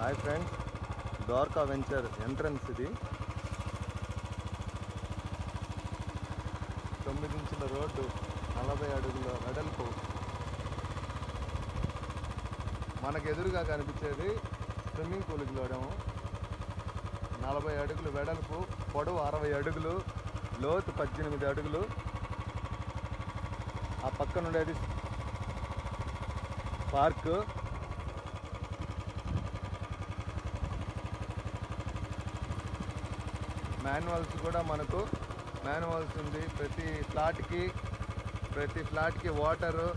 hi friends Dwaraka venture entrance ఇది తొమ్మిది ఇంచుల రోడ్డు నలభై అడుగుల వెడల్పు మనకు ఎదురుగా కనిపించేది స్విమ్మింగ్ పూల్కి లోడము నలభై అడుగులు వెడల్పు పొడవు అరవై అడుగులు లోతు పద్దెనిమిది అడుగులు ఆ పక్కన ఉండేది పార్కు మాన్యువల్స్ కూడా మనకు మాన్యువల్స్ ఉంది ప్రతి ఫ్లాట్కి ప్రతి ఫ్లాట్కి వాటరు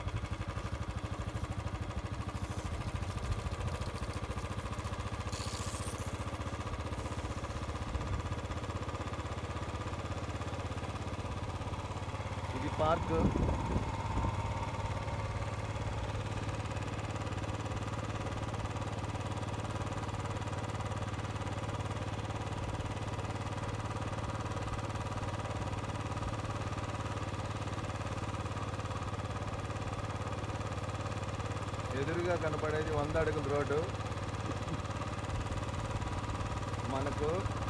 ఇది పార్క్ ఎదురుగా కనపడేది వంద అడుగుల రోడ్డు మనకు